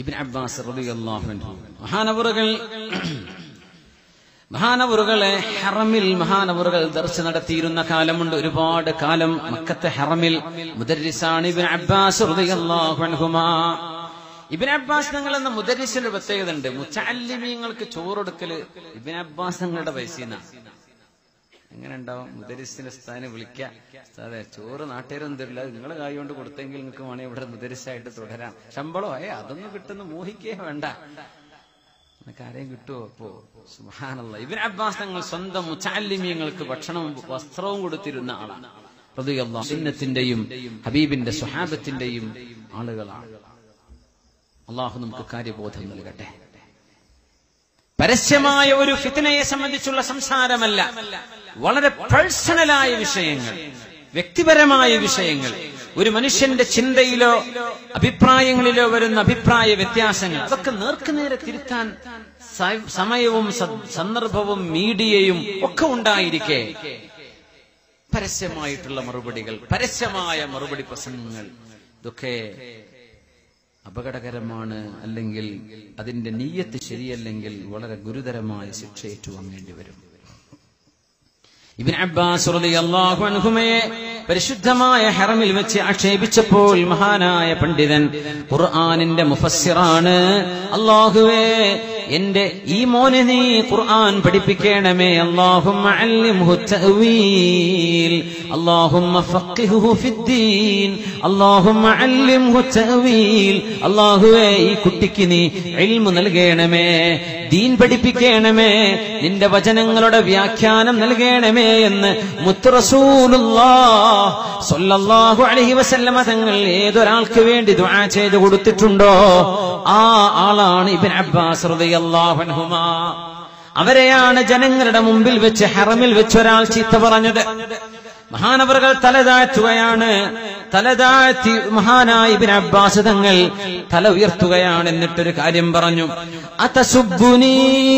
ഇബിൻ Abbas റളിയല്ലാഹു അൻഹു മഹാനവറുകൾ മഹാനവറുകളെ ഹറമിൽ മഹാനവറുകൾ ദർശനം നടത്തിയിരുന്ന കാലമുണ്ട് ഒരുപാട് കാലം മക്കത്തെ ഹറമിൽ മുദരിസാണ് ഇബിൻ അബ്ബാസ് റളിയല്ലാഹു അൻഹുമാ ഇബിൻ അബ്ബാസ് തങ്ങൾ എന്ന മുദരിസിന്റെ പ്രത്യേകത ഉണ്ട് മുച്ചാലിമീങ്ങൾക്ക് ചോറെടുക്കല് ഇബിൻ അബ്ബാസ് തങ്ങളുടെ പൈസീന എങ്ങനെ ഉണ്ടാവും മുദരിസിന്റെ സ്ഥാനം വിളിക്കാം അതെ ചോറ് നാട്ടുകാരൊന്നും തരില്ല നിങ്ങൾ കായ് കൊണ്ട് കൊടുത്തെങ്കിൽ നിങ്ങൾക്ക് വേണേ ഇവിടെ മുദരിസായിട്ട് തുടരാം ശമ്പളോ ഏ അതൊന്നും കിട്ടുന്ന മോഹിക്കേ വേണ്ട നിനക്ക് ആരെയും കിട്ടുമോ അപ്പോ സുഹാനല്ല ഇബിൻ അബ്ബാസ് തങ്ങൾ സ്വന്തം മുച്ചാലിമ്യങ്ങൾക്ക് ഭക്ഷണവും വസ്ത്രവും കൊടുത്തിരുന്ന ആളാണ് പ്രതിയല്ല സുന്നത്തിന്റെയും ഹബീബിന്റെ സുഹാബത്തിന്റെയും ആളുകളാണ് അള്ളാഹു നമുക്ക് കാര്യബോധം നൽകട്ടെ പരസ്യമായ ഒരു ഫിത്തനയെ സംബന്ധിച്ചുള്ള സംസാരമല്ല വളരെ പേഴ്സണലായ വിഷയങ്ങൾ വ്യക്തിപരമായ വിഷയങ്ങൾ ഒരു മനുഷ്യന്റെ ചിന്തയിലോ അഭിപ്രായങ്ങളിലോ വരുന്ന അഭിപ്രായ വ്യത്യാസങ്ങൾ അതൊക്കെ നേർക്കുനേരെ തിരുത്താൻ സ- സമയവും സ- സന്ദർഭവും മീഡിയയും ഒക്കെ ഉണ്ടായിരിക്കെ പരസ്യമായിട്ടുള്ള മറുപടികൾ പരസ്യമായ മറുപടി പ്രസംഗങ്ങൾ ഇതൊക്കെ അപകടകരമാണ് അല്ലെങ്കിൽ അതിന്റെ നീയത്ത് ശരിയല്ലെങ്കിൽ വളരെ ഗുരുതരമായ ശിക്ഷ ഏറ്റുവാങ്ങേണ്ടി വരും ഇബിൻ അബ്ബാസ് റളിയല്ലാഹു അൻഹുമയെ പരിശുദ്ധമായ ഹറമിൽ വെച്ച് ആക്ഷേപിച്ചപ്പോൾ മഹാനായ പണ്ഡിതൻ ഖുർആനിന്റെ മുഫസ്സിറാണ് അല്ലാഹുവേ എന്റെ ഈ മോനെ നീ ഖുർആൻ പഠിപ്പിക്കണമേ അല്ലാഹുമ്മ അല്ലിംഹു തഅവീൽ അല്ലാഹുമ്മ ഫഖിഹുഹു ഫിദ്ദീൻ അല്ലാഹുമ്മ അല്ലിംഹു തഅവീൽ അല്ലാഹുവേ ഈ കുട്ടിക്ക് നീ ഇൽമു നൽകണമേ ദീൻ പഠിപ്പിക്കണമേ നിന്റെ വചനങ്ങളുടെ വ്യാഖ്യാനം നൽകണമേ എന്ന് മുത്തറസൂലുള്ളാഹു അലൈഹി വസല്ലമ തങ്ങൾ ഏതൊരാൾക്ക് വേണ്ടി ദുആ ചെയ്ത് കൊടുത്തിട്ടുണ്ടോ ആ ആളാണ് ഇബ്ൻ അബ്ബാസ് റളിയല്ലാഹു അൻഹുമാ അവരെയാണ് ജനങ്ങളുടെ മുമ്പിൽ വെച്ച് ഹറമിൽ വെച്ച് ഒരാൾ ചീത്ത പറഞ്ഞത് മഹാനവറുകൾ തലതാഴ്ത്തുകയാണ് തലതാഴ്ത്തി മഹാനായ ഇബിൻ അബ്ബാസ് തങ്ങൾ തല ഉയർത്തുകയാണ് എന്നിട്ടൊരു കാര്യം പറഞ്ഞു അതസുബ്ബുനീ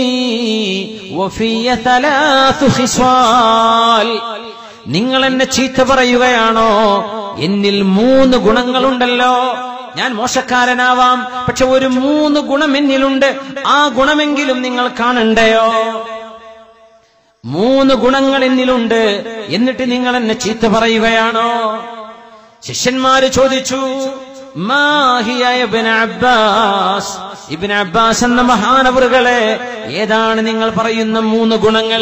വഫിയ തലാത്തു ഖിസ്വാൽ നിങ്ങൾ എന്നെ ചീത്ത പറയുകയാണോ എന്നിൽ മൂന്ന് ഗുണങ്ങളുണ്ടല്ലോ ഞാൻ മോശക്കാരനാവാം പക്ഷെ ഒരു മൂന്ന് ഗുണം എന്നിലുണ്ട് ആ ഗുണമെങ്കിലും നിങ്ങൾ കാണണ്ടയോ മൂന്ന് ഗുണങ്ങൾ എന്നിലുണ്ട് എന്നിട്ട് നിങ്ങൾ എന്നെ ചീത്ത പറയുകയാണോ ശിഷ്യന്മാര് ചോദിച്ചു മാഹിയ ഇബ്ന അബ്ബാസ് ഇബ്ന അബ്ബാസ് എന്ന മഹാനവറുകളെ ഏതാണ് നിങ്ങൾ പറയുന്ന മൂന്ന് ഗുണങ്ങൾ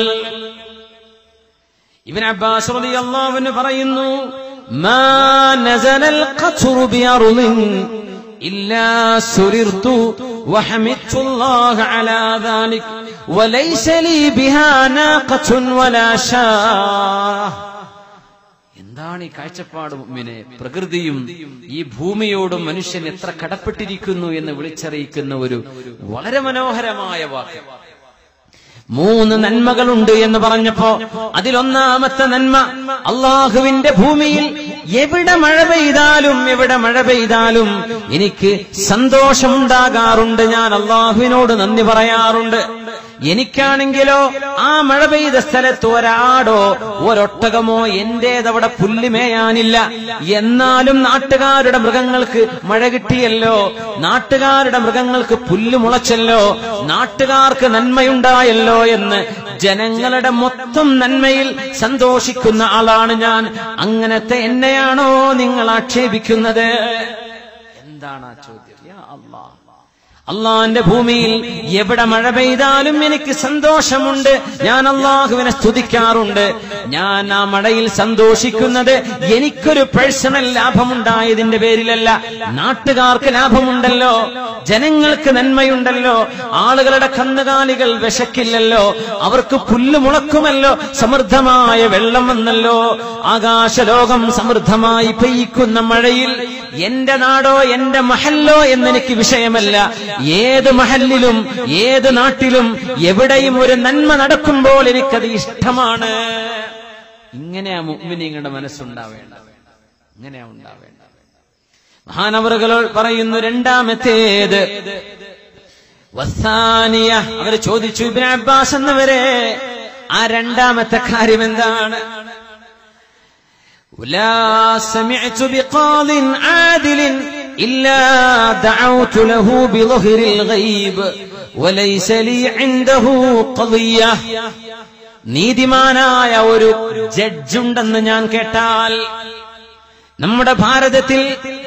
ഇബ്ന അബ്ബാസ് റളിയല്ലാഹു അൻഹു പറയുന്നു മാ നസലൽ ഖത്റു ബിഅർളിൻ إلا سررت وحمدت الله على ذلك وليس لي بها ناقة ولا شاه എന്താണ് ഈ കാഴ്ചപ്പാട് മുമ്പിനെ പ്രകൃതിയും ഈ ഭൂമിയോടും മനുഷ്യൻ എത്ര കടപ്പെട്ടിരിക്കുന്നു എന്ന് വിളിച്ചറിയിക്കുന്ന ഒരു വളരെ മനോഹരമായ വാക്ക് മൂന്ന് നന്മകളുണ്ട് എന്ന് പറഞ്ഞപ്പോ അതിലൊന്നാമത്തെ നന്മ അള്ളാഹുവിന്റെ ഭൂമിയിൽ എവിടെ മഴ പെയ്താലും എവിടെ മഴ പെയ്താലും എനിക്ക് സന്തോഷമുണ്ടാകാറുണ്ട് ഞാൻ അള്ളാഹുവിനോട് നന്ദി പറയാറുണ്ട് എനിക്കാണെങ്കിലോ ആ മഴ പെയ്ത സ്ഥലത്ത് ഒരാടോ ഒരൊട്ടകമോ എന്റേതവിടെ പുല്ല് മേയാനില്ല എന്നാലും നാട്ടുകാരുടെ മൃഗങ്ങൾക്ക് മഴ കിട്ടിയല്ലോ നാട്ടുകാരുടെ മൃഗങ്ങൾക്ക് പുല്ല് മുളച്ചല്ലോ നാട്ടുകാർക്ക് നന്മയുണ്ടായല്ലോ എന്ന് ജനങ്ങളുടെ മൊത്തം നന്മയിൽ സന്തോഷിക്കുന്ന ആളാണ് ഞാൻ അങ്ങനത്തെ എന്നെയാണോ നിങ്ങൾ ആക്ഷേപിക്കുന്നത് എന്താണ് ആ ചോദ്യം യാ അല്ലാഹ് അള്ളാന്റെ ഭൂമിയിൽ എവിടെ മഴ പെയ്താലും എനിക്ക് സന്തോഷമുണ്ട് ഞാൻ അള്ളാഹുവിനെ സ്തുതിക്കാറുണ്ട് ഞാൻ ആ മഴയിൽ സന്തോഷിക്കുന്നത് എനിക്കൊരു പേഴ്സണൽ ലാഭമുണ്ടായതിന്റെ പേരിലല്ല നാട്ടുകാർക്ക് ലാഭമുണ്ടല്ലോ ജനങ്ങൾക്ക് നന്മയുണ്ടല്ലോ ആളുകളുടെ കന്നുകാലികൾ വിശക്കില്ലല്ലോ അവർക്ക് പുല്ല് മുളക്കുമല്ലോ സമൃദ്ധമായ വെള്ളം വന്നല്ലോ ആകാശലോകം സമൃദ്ധമായി പെയ്യിക്കുന്ന മഴയിൽ എന്റെ നാടോ എന്റെ മഹല്ലോ എന്നെനിക്ക് വിഷയമല്ല ഏത് മഹലിലും ഏത് നാട്ടിലും എവിടെയും ഒരു നന്മ നടക്കുമ്പോൾ എനിക്കത് ഇഷ്ടമാണ് ഇങ്ങനെയാ മുഅ്മിനീങ്ങളുടെ മനസ്സുണ്ടാവേണ്ടത് ഇങ്ങനെയാ ഉണ്ടാവേണ്ടത് മഹാനവറുകൾ പറയുന്നു രണ്ടാമത്തേത് വസാനിയ അവര് ചോദിച്ചു ഇബ്നു അബ്ബാസ് എന്നവരെ ആ രണ്ടാമത്തെ കാര്യം എന്താണ് ولا سمعت بقاض عادل إلا دعوت له بظهر الغيب وليس لي عنده قضية നീതിമാനായ ഒരു ജഡ്ജുണ്ടെന്ന് ഞാൻ കേട്ടാൽ നമ്മുടെ ഭാരതത്തിൽ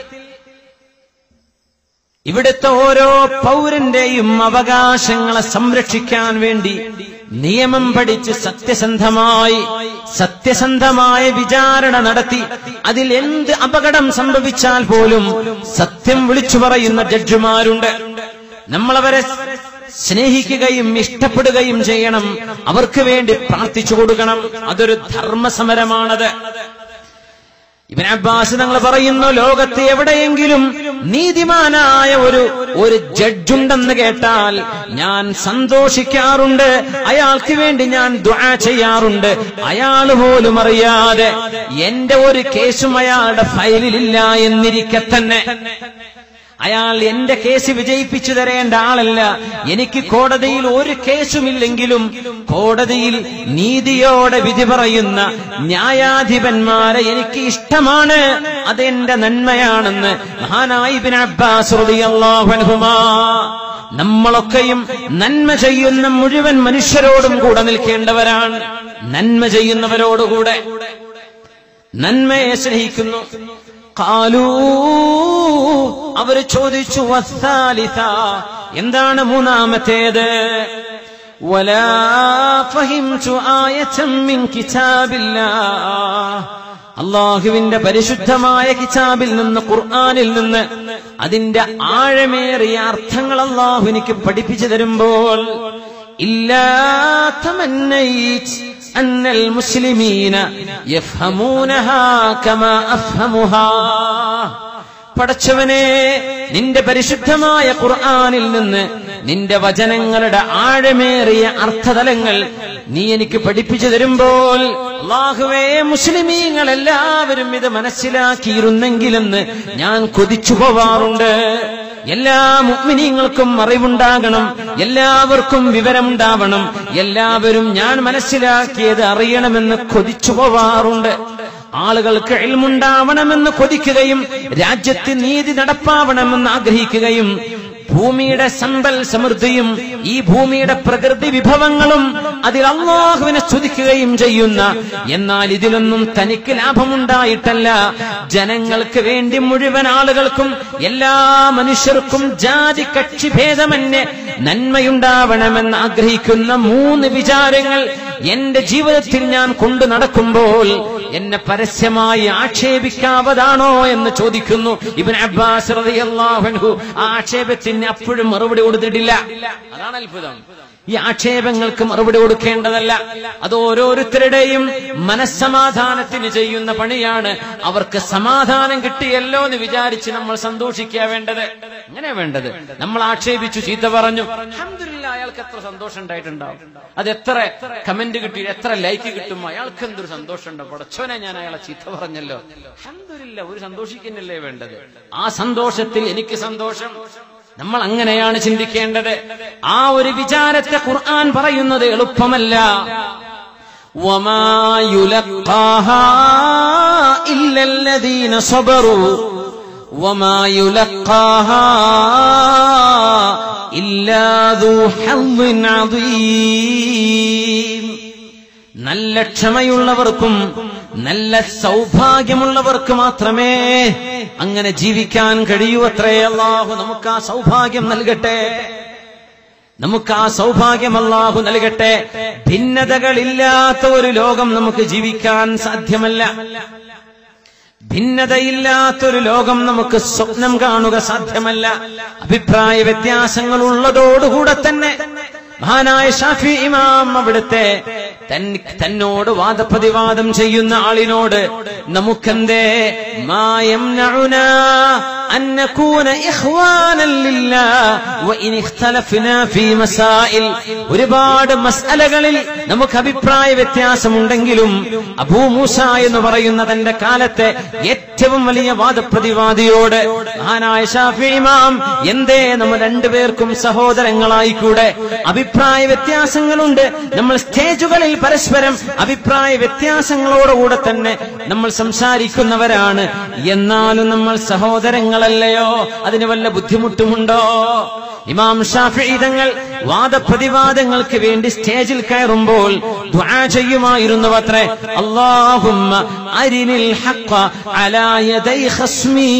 ഇവിടുത്തെ ഓരോ പൗരന്റെയും അവകാശങ്ങളെ സംരക്ഷിക്കാൻ വേണ്ടി നിയമം പഠിച്ച് സത്യസന്ധമായി സത്യസന്ധമായ വിചാരണ നടത്തി അതിൽ എന്ത് അപകടം സംഭവിച്ചാൽ പോലും സത്യം വിളിച്ചു പറയുന്ന ജഡ്ജിമാരുണ്ട് നമ്മളവരെ സ്നേഹിക്കുകയും ഇഷ്ടപ്പെടുകയും ചെയ്യണം അവർക്ക് വേണ്ടി പ്രാർത്ഥിച്ചു കൊടുക്കണം അതൊരു ധർമ്മസമരമാണത് ഇബൻ അബ്ബാസ് തങ്ങൾ പറയുന്നു ലോകത്ത് എവിടെയെങ്കിലും നീതിമാനായ ഒരു ഒരു ജഡ്ജുണ്ടെന്ന് കേട്ടാൽ ഞാൻ സന്തോഷിക്കാറുണ്ട് അയാൾക്ക് വേണ്ടി ഞാൻ ദുആ ചെയ്യാറുണ്ട് അയാൾ പോലും അറിയാതെ എന്റെ ഒരു കേസും അയാളുടെ ഫയലിലില്ല എന്നിരിക്കെ തന്നെ അയാൾ എന്റെ കേസ് വിജയിപ്പിച്ചു തരേണ്ട ആളല്ല എനിക്ക് കോടതിയിൽ ഒരു കേസുമില്ലെങ്കിലും കോടതിയിൽ നീതിയോടെ വിധി പറയുന്ന ന്യായാധിപന്മാരെ എനിക്ക് ഇഷ്ടമാണ് അതെന്റെ നന്മയാണെന്ന് മഹാനായി ഇബ്നു അബ്ബാസ് റളിയല്ലാഹു അൻഹുമാ നമ്മളൊക്കെയും നന്മ ചെയ്യുന്ന മുഴുവൻ മനുഷ്യരോടും കൂടെ നിൽക്കേണ്ടവരാണ് നന്മ ചെയ്യുന്നവരോടുകൂടെ നന്മയെ സ്നേഹിക്കുന്നു കാലൂ അവര് ചോദിച്ചു വസ്സാലിസ എന്താണ് മൂന്നാമത്തേത് ولا فهمت آية من كتاب الله അള്ളാഹുവിന്റെ പരിശുദ്ധമായ കിതാബിൽ നിന്ന് ഖുർആാനിൽ നിന്ന് അതിന്റെ ആഴമേറിയ അർത്ഥങ്ങൾ അള്ളാഹു എനിക്ക് പഠിപ്പിച്ചു തരുമ്പോൾ ഇല്ലാത്തമന്നയിച്ച് أن المسلمين يفهمونها كما أفهمها പടച്ചവനെ നിന്റെ പരിശുദ്ധമായ ഖുർആാനിൽ നിന്ന് നിന്റെ വചനങ്ങളുടെ ആഴമേറിയ അർത്ഥതലങ്ങൾ നീ എനിക്ക് പഠിപ്പിച്ചു തരുമ്പോൾ അള്ളാഹുവേ മുസ്ലിമീങ്ങൾ എല്ലാവരും ഇത് മനസ്സിലാക്കിയിരുന്നെങ്കിലെന്ന് ഞാൻ കൊതിച്ചു പോവാറുണ്ട് എല്ലാ മുഗ്മിനീങ്ങൾക്കും അറിവുണ്ടാകണം എല്ലാവർക്കും വിവരമുണ്ടാവണം എല്ലാവരും ഞാൻ മനസ്സിലാക്കിയത് അറിയണമെന്ന് കൊതിച്ചു പോവാറുണ്ട് ആളുകൾക്ക് എൽമുണ്ടാവണമെന്ന് കൊതിക്കുകയും രാജ്യത്ത് നീതി നടപ്പാവണമെന്ന് ആഗ്രഹിക്കുകയും ഭൂമിയുടെ സമ്പൽ സമൃദ്ധിയും ഈ ഭൂമിയുടെ പ്രകൃതി വിഭവങ്ങളും അതിൽ അള്ളാഹുവിനെ സ്തുതിക്കുകയും ചെയ്യുന്ന എന്നാൽ ഇതിലൊന്നും തനിക്ക് ലാഭമുണ്ടായിട്ടല്ല ജനങ്ങൾക്ക് വേണ്ടി മുഴുവൻ ആളുകൾക്കും എല്ലാ മനുഷ്യർക്കും ജാതി കക്ഷി ഭേദമന്യേ നന്മയുണ്ടാവണമെന്ന് ആഗ്രഹിക്കുന്ന മൂന്ന് വിചാരങ്ങൾ എന്റെ ജീവിതത്തിൽ ഞാൻ കൊണ്ടു നടക്കുമ്പോൾ എന്നെ പരസ്യമായി ആക്ഷേപിക്കാവതാണോ എന്ന് ചോദിക്കുന്നു ഇബൻ അബ്ബാസ് റളിയല്ലാഹു അൻഹു ആ ആക്ഷേപത്തിന് അപ്പോഴും മറുപടി കൊടുത്തിട്ടില്ല അതാണ് അത്ഭുതം ഈ ആക്ഷേപങ്ങൾക്ക് മറുപടി കൊടുക്കേണ്ടതല്ല അത് ഓരോരുത്തരുടെയും മനസ്സമാധാനത്തിന് ചെയ്യുന്ന പണിയാണ് അവർക്ക് സമാധാനം കിട്ടിയല്ലോ എന്ന് വിചാരിച്ച് നമ്മൾ സന്തോഷിക്കുക വേണ്ടത് അങ്ങനെ വേണ്ടത് നമ്മൾ ആക്ഷേപിച്ചു ചീത്ത പറഞ്ഞു അൽഹംദുലില്ലാ അയാൾക്ക് എത്ര സന്തോഷം ഉണ്ടായിട്ടുണ്ടാവും അത് എത്ര കമന്റ് കിട്ടി എത്ര ലൈക്ക് കിട്ടും അയാൾക്ക് എന്തൊരു സന്തോഷമുണ്ടോ പടച്ചോനെ ഞാൻ അയാളെ ചീത്ത പറഞ്ഞല്ലോ അൽഹംദുലില്ലാ ഒരു സന്തോഷിക്കുന്നല്ലേ വേണ്ടത് ആ സന്തോഷത്തിൽ എനിക്ക് സന്തോഷം നമ്മൾ അങ്ങനെയാണ് ചിന്തിക്കേണ്ടത് ആ ഒരു വിചാരത്തെ ഖുർആൻ പറയുന്നത് എളുപ്പമല്ല وما يلقاها إلا الذين صبروا وما يلقاها إلا ذو حظ عظيم നല്ല ക്ഷമയുള്ളവർക്കും നല്ല സൗഭാഗ്യമുള്ളവർക്ക് മാത്രമേ അങ്ങനെ ജീവിക്കാൻ കഴിയൂ അത്രേ അള്ളാഹു നമുക്ക് ആ സൗഭാഗ്യം നൽകട്ടെ നമുക്ക് ആ സൗഭാഗ്യം അള്ളാഹു നൽകട്ടെ ഭിന്നതകളില്ലാത്ത ഒരു ലോകം നമുക്ക് ജീവിക്കാൻ സാധ്യമല്ല ഭിന്നതയില്ലാത്തൊരു ലോകം നമുക്ക് സ്വപ്നം കാണുക സാധ്യമല്ല അഭിപ്രായ വ്യത്യാസങ്ങൾ ഉള്ളതോടുകൂടെ തന്നെ മഹാനായ ഷാഫി ഇമാം അവിടുത്തെ തന്നോട് വാദപ്രതിവാദം ചെയ്യുന്ന ആളിനോട് നമുക്കെന്തേ മായം أن نكون إخوانا لله وإن اختلفنا في مسائل ഒരുപാട് മസ്അലകളിൽ നമുക്ക് അഭിപ്രായ വ്യത്യാസമുണ്ടെങ്കിലും അബൂ മൂസ എന്ന് പറയുന്ന തന്റെ കാലത്തെ ഏറ്റവും വലിയ വാദപ്രതിവാദിയോട് മഹാനായ ഷാഫി ഇമാം എന്തേ നമ്മൾ രണ്ടുപേർക്കും സഹോദരങ്ങളായിക്കൂടെ അഭിപ്രായ വ്യത്യാസങ്ങളുണ്ട് നമ്മൾ സ്റ്റേജുകളിൽ പരസ്പരം അഭിപ്രായ വ്യത്യാസങ്ങളോടുകൂടെ തന്നെ നമ്മൾ സംസാരിക്കുന്നവരാണ് എന്നാലും നമ്മൾ സഹോദരങ്ങൾ കാര്യങ്ങളല്ലയോ അതിന് വല്ല ബുദ്ധിമുട്ടുമുണ്ടോ ഇമാം ഷാഫി തങ്ങൾ വാദപ്രതിവാദങ്ങൾക്ക് വേണ്ടി സ്റ്റേജിൽ കയറുമ്പോൾ ദുആ ചെയ്യുമായിരുന്നു അത്രേ അല്ലാഹുമ്മ അരിനിൽ ഹഖ അലാ യദൈ ഖസ്മീ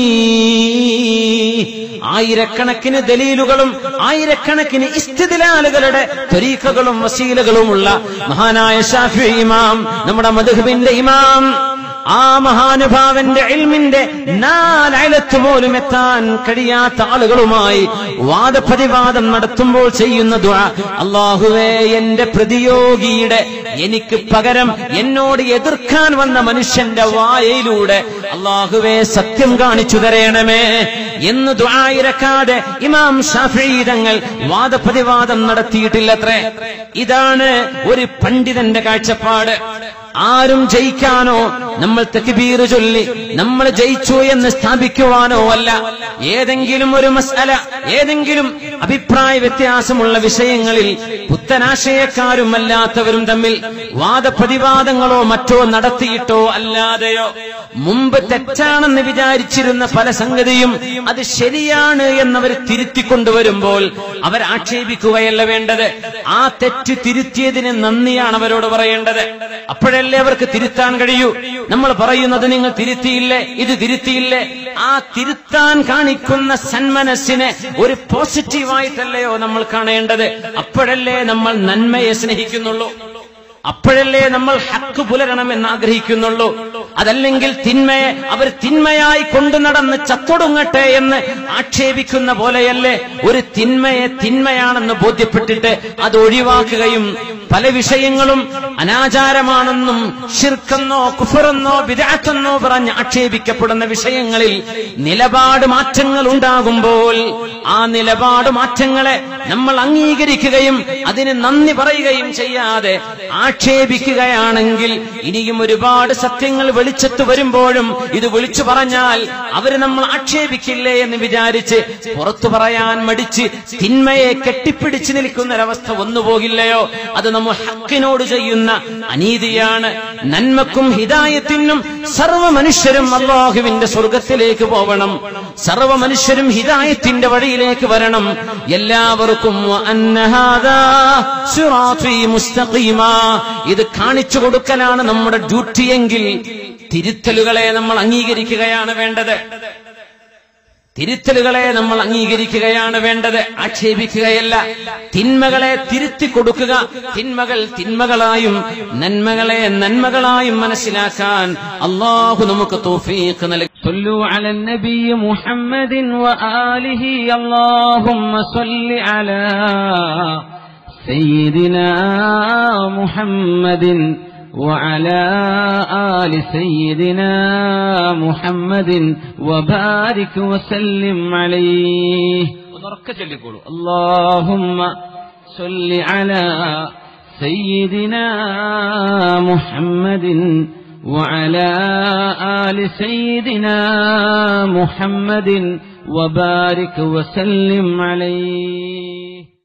ആയിരക്കണക്കിന് ദലീലുകളും ആയിരക്കണക്കിന് ഇസ്തിദലാലുകളുടെ ത്വരീഖകളും വസീലകളുമുള്ള മഹാനായ ഷാഫി ഇമാം നമ്മുടെ മധുഹബിന്റെ ഇമാം ആ മഹാനുഭാവന്റെ ഇൽമിന്റെ നാലയലത്ത് പോലും എത്താൻ കഴിയാത്ത ആളുകളുമായി വാദപ്രതിവാദം നടത്തുമ്പോൾ ചെയ്യുന്ന ദുആ അള്ളാഹുവേ എന്റെ പ്രതിയോഗിയുടെ എനിക്ക് പകരം എന്നോട് എതിർക്കാൻ വന്ന മനുഷ്യന്റെ വായയിലൂടെ അള്ളാഹുവേ സത്യം കാണിച്ചു തരയണമേ എന്ന് ദുആയിരക്കാതെ ഇമാം ഷാഫീതങ്ങൾ വാദപ്രതിവാദം നടത്തിയിട്ടില്ലത്രേ ഇതാണ് ഒരു പണ്ഡിതന്റെ കാഴ്ചപ്പാട് ആരും ജയിക്കാനോ നമ്മൾ തെക്കുബീർ ചൊല്ലി നമ്മൾ ജയിച്ചു എന്ന് സ്ഥാപിക്കുവാനോ അല്ല ഏതെങ്കിലും ഒരു മസല ഏതെങ്കിലും അഭിപ്രായ വ്യത്യാസമുള്ള വിഷയങ്ങളിൽ പുത്തനാശയക്കാരും അല്ലാത്തവരും തമ്മിൽ വാദപ്രതിവാദങ്ങളോ മറ്റോ നടത്തിയിട്ടോ അല്ലാതെയോ മുമ്പ് തെറ്റാണെന്ന് വിചാരിച്ചിരുന്ന പല സംഗതിയും അത് ശരിയാണ് എന്നവർ തിരുത്തിക്കൊണ്ടുവരുമ്പോൾ അവർ ആക്ഷേപിക്കുകയല്ല വേണ്ടത് ആ തെറ്റ് തിരുത്തിയതിന് നന്ദിയാണ് അവരോട് പറയേണ്ടത് അപ്പോഴല്ലേ അവർക്ക് തിരുത്താൻ കഴിയൂ നമ്മൾ പറയുന്നത് നിങ്ങൾ തിരുത്തിയില്ലേ ഇത് തിരുത്തിയില്ലേ ആ തിരുത്താൻ കാണിക്കുന്ന സന്മനസ്സിനെ ഒരു പോസിറ്റീവായിട്ടല്ലയോ നമ്മൾ കാണേണ്ടത് അപ്പോഴല്ലേ നമ്മൾ നന്മയെ സ്നേഹിക്കുന്നുള്ളൂ അപ്പോഴല്ലേ നമ്മൾ ഹക്ക് പുലരണം എന്ന് ആഗ്രഹിക്കുന്നുള്ളൂ അതല്ലെങ്കിൽ തിന്മയെ അവർ തിന്മയായി കൊണ്ടു നടന്ന് ചത്തൊടുങ്ങട്ടെ എന്ന് ആക്ഷേപിക്കുന്ന പോലെയല്ലേ ഒരു തിന്മയെ തിന്മയാണെന്ന് ബോധ്യപ്പെട്ടിട്ട് അത് ഒഴിവാക്കുകയും പല വിഷയങ്ങളും അനാചാരമാണെന്നും ഷിർക്കെന്നോ കുഫറെന്നോ വിദാത്തെന്നോ പറഞ്ഞ് ആക്ഷേപിക്കപ്പെടുന്ന വിഷയങ്ങളിൽ നിലപാട് മാറ്റങ്ങൾ ഉണ്ടാകുമ്പോൾ ആ നിലപാട് മാറ്റങ്ങളെ നമ്മൾ അംഗീകരിക്കുകയും അതിന് നന്ദി പറയുകയും ചെയ്യാതെ ആക്ഷേപിക്കുകയാണെങ്കിൽ ഇനിയും ഒരുപാട് സത്യങ്ങൾ വെളിച്ചത്ത് വരുമ്പോഴും ഇത് വിളിച്ചു പറഞ്ഞാൽ അവര് നമ്മൾ ആക്ഷേപിക്കില്ലേ എന്ന് വിചാരിച്ച് പുറത്തു പറയാൻ മടിച്ച് തിന്മയെ കെട്ടിപ്പിടിച്ചു നിൽക്കുന്ന ഒരവസ്ഥ വന്നുപോകില്ലയോ അത് നമ്മൾ ഹക്കിനോട് ചെയ്യുന്ന അനീതിയാണ് നന്മക്കും ഹിതായത്തിനും സർവ്വ മനുഷ്യരും അള്ളാഹുവിന്റെ സ്വർഗത്തിലേക്ക് പോവണം സർവ്വ മനുഷ്യരും ഹിതായത്തിന്റെ വഴിയിലേക്ക് വരണം എല്ലാവർക്കും അന്നഹാദാ സിറാത്തീ മുസ്തഖീമാ ഇത് കാണിച്ചു കൊടുക്കലാണ് നമ്മുടെ ഡ്യൂട്ടിയെങ്കിൽ തിരുത്തലുകളെ നമ്മൾ അംഗീകരിക്കുകയാണ് വേണ്ടത് തിരുത്തലുകളെ നമ്മൾ അംഗീകരിക്കുകയാണ് വേണ്ടത് ആക്ഷേപിക്കുകയല്ല തിന്മകളെ തിരുത്തി കൊടുക്കുക തിന്മകൾ തിന്മകളായും നന്മകളെ നന്മകളായും മനസ്സിലാക്കാൻ അള്ളാഹു നമുക്ക് തോഫീക്ക് നൽകി صلوا على النبي محمد وآله اللهم صل على سيدنا محمد وعلى آل سيدنا محمد وبارك وسلم عليه ഉറക്കെ ചൊല്ലിക്കോളൂ اللهم صل على سيدنا محمد وعلى آل سيدنا محمد وبارك وسلم عليه